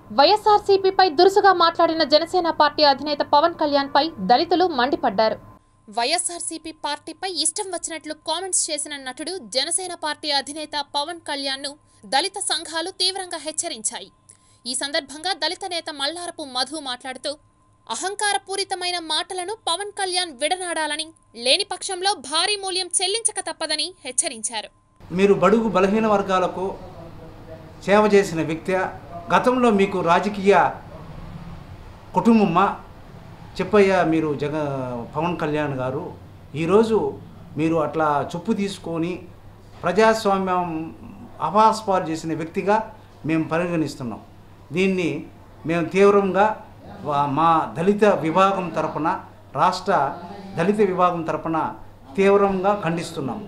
వైఎస్ఆర్సీపీపై దురుసుగా మాట్లాడిన జనసేన పార్టీ అధినేత పవన్ కళ్యాణ్ పై దళితులు మండిపడ్డారు వైఎస్ఆర్సీపీ పార్టీపై ఇష్టం వచ్చినట్లు కామెంట్స్ చేసిన నటుడు జనసేన పార్టీ అధినేత పవన్ కళ్యాణ్ను దళిత సంఘాలు తీవ్రంగా హెచ్చరించాయి ఈ సందర్భంగా దళిత నేత మల్లారపు మధు మాట్లాడుతూ అహంకారపూరితమైన మాటలను పవన్ కళ్యాణ్ విడనాడాలని లేని పక్షంలో భారీ మూల్యం చెల్లించక తప్పదని హెచ్చరించారు మీరు బడుగు బలహీన వర్గాలకు సేవ చేసిన వ్యక్తి గతంలో మీకు రాజకీయ కుటుంబమా చెప్పయ్యా మీరు జగ పవన్ కళ్యాణ్ గారు ఈరోజు మీరు అట్లా చొప్పు తీసుకొని ప్రజాస్వామ్యం అపాస్పాలు చేసిన వ్యక్తిగా మేము పరిగణిస్తున్నాం దీన్ని మేము తీవ్రంగా వా- మా దళిత విభాగం తరపున రాష్ట్ర దళిత విభాగం తరపున తీవ్రంగా ఖండిస్తున్నాం